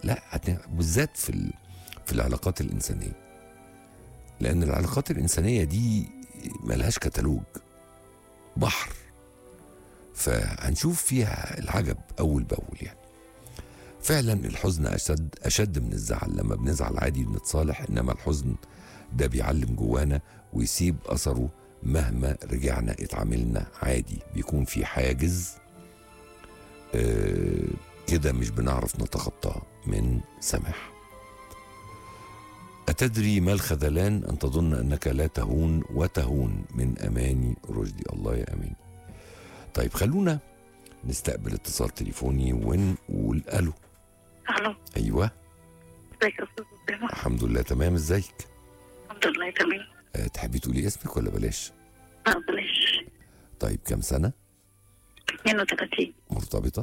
لا هت- بالذات في ال... في العلاقات الانسانيه لان العلاقات الانسانيه دي ملهاش كتالوج بحر فهنشوف فيها العجب اول باول يعني فعلا الحزن اشد اشد من الزعل لما بنزعل عادي بنتصالح انما الحزن ده بيعلم جوانا ويسيب اثره مهما رجعنا اتعاملنا عادي بيكون في حاجز آه كده مش بنعرف نتخطاه من سماح أتدري ما الخذلان أن تظن أنك لا تهون وتهون من أماني رشدي الله يا أمين طيب خلونا نستقبل اتصال تليفوني ونقول ألو الو أيوة ازيك يا استاذ اسامه الحمد لله تمام ازيك الحمد لله تمام أه تحبي تقولي اسمك ولا بلاش لا بلاش طيب كم سنة 32 مرتبطة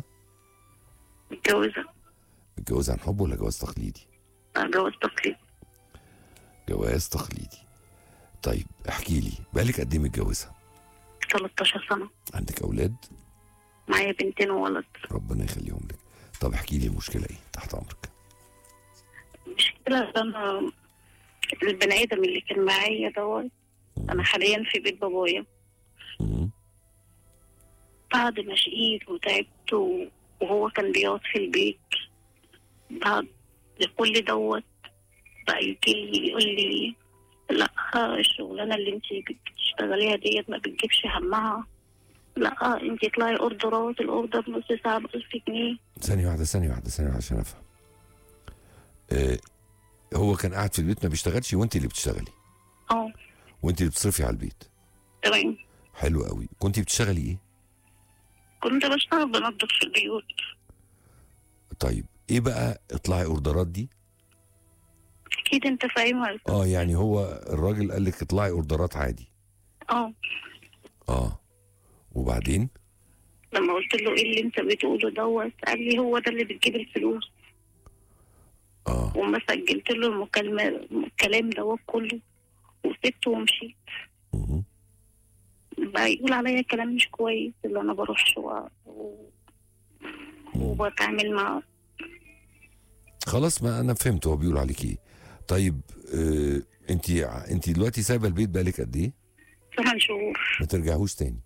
متجوزه متجوزة عن حب ولا جواز تقليدي لا جواز تقليد جواز تقليدي طيب احكي لي بالك قد ايه متجوزة 13 سنه عندك أولاد معايا بنتين وولد ربنا يخليهم لك طب احكي لي المشكلة ايه تحت أمرك المشكله ان انا البني ادم اللي كان معايا دوت انا حاليا في بيت بابايا مم. بعد ما شقيت وتعبت و- وهو كان بيقعد في البيت بعد كل دوت بقى يجي لي يقول لي لا الشغلانه اللي انت بتشتغليها ديت ما بتجيبش همها لا انت اطلعي اوردرات الاوردر نص ساعه ب 1000 جنيه ثانية واحدة ثانية واحدة ثانية واحدة عشان افهم. آه هو كان قاعد في البيت ما بيشتغلش وانت اللي بتشتغلي اه وانت اللي بتصرفي على البيت تمام حلو قوي كنت بتشتغلي ايه كنت بشتغل بنظف في البيوت طيب ايه بقى اطلعي اوردرات دي اكيد انت فاهمها اه يعني هو الراجل قال لك اطلعي اوردرات عادي اه اه وبعدين لما قلت له ايه اللي انت بتقوله دوت قال لي هو ده اللي بتجيب الفلوس اه وما سجلت له المكالمة الكلام دوت كله وسبته ومشيت مهم. بقى يقول عليا كلام مش كويس اللي انا بروحش و... و... وبتعامل مع خلاص ما انا فهمت هو بيقول عليك ايه طيب آه انت انت دلوقتي سايبه البيت بقالك قد ايه ثمان شهور ما ترجعهوش تاني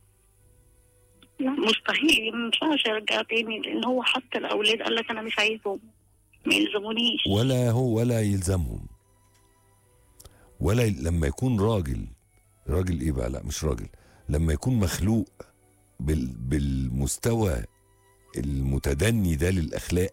لا مستحيل ما ينفعش ارجع تاني لان هو حتى الاولاد قال لك انا مش عايزهم ما يلزمونيش ولا هو ولا يلزمهم ولا ي- لما يكون راجل راجل ايه بقى لا مش راجل لما يكون مخلوق بال بالمستوى المتدني ده للاخلاق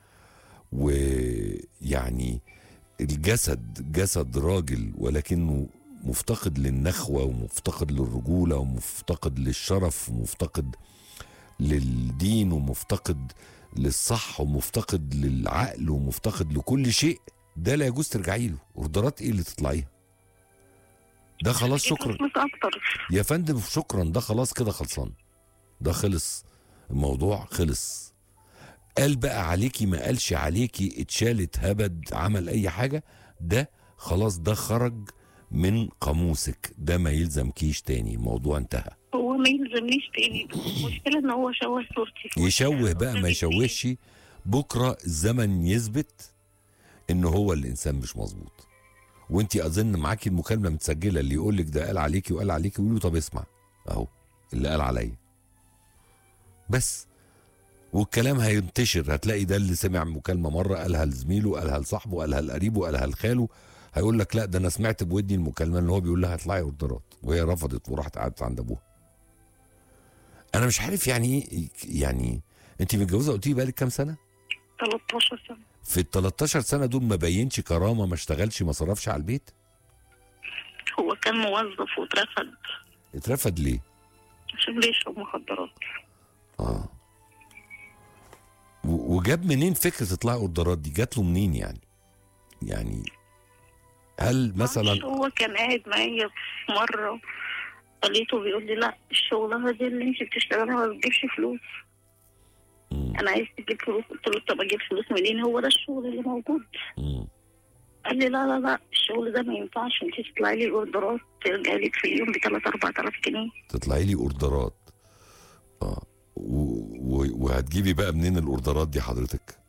ويعني الجسد جسد راجل ولكنه مفتقد للنخوة ومفتقد للرجولة ومفتقد للشرف ومفتقد للدين ومفتقد للصح ومفتقد للعقل ومفتقد لكل شيء ده لا يجوز ترجعي له اوردرات ايه اللي تطلعيها ده خلاص شكرا فلوس اكتر يا فندم شكرا ده خلاص كده خلصان ده خلص الموضوع خلص قال بقى عليكي ما قالش عليكي اتشالت هبد عمل اي حاجة ده خلاص ده خرج من قاموسك ده ما يلزمكيش تاني الموضوع انتهى هو ما يلزمنيش تاني المشكلة ان هو شوه صورتي في يشوه بقى ما يشوهش بكره الزمن يثبت ان هو الانسان مش مظبوط وانت اظن معاكي المكالمه متسجله اللي يقول لك ده قال عليكي وقال عليكي قولي له طب اسمع اهو اللي قال عليا بس والكلام هينتشر هتلاقي ده اللي سمع مكالمه مره قالها لزميله قالها لصاحبه قالها لقريبه قالها لخاله هيقول لك لا ده انا سمعت بودني المكالمه اللي هو بيقول لها اطلعي اوردرات وهي رفضت وراحت قعدت عند ابوها انا مش عارف يعني ايه يعني انت متجوزه قلت لي بقالك كام سنه 13 سنة في ال 13 سنه دول ما بينش كرامه ما اشتغلش ما صرفش على البيت هو كان موظف واترفد اترفد ليه عشان بيشرب مخدرات اه و- وجاب منين فكره تطلع اوردرات دي جات له منين يعني يعني هل معرفش، مثلا هو كان قاعد معايا في مرة لقيته بيقول لي لا الشغلانة دي اللي انت بتشتغلها ما بتجيبش فلوس مم. انا عايز تجيب فلوس قلت له طب اجيب فلوس منين هو ده الشغل اللي موجود مم. قال لي لا لا لا الشغل ده ما ينفعش انت تطلعي لي اوردرات ترجع لك في اليوم ب 3 4000 جنيه تطلعي لي اوردرات اه و... و... وهتجيبي بقى منين الاوردرات دي حضرتك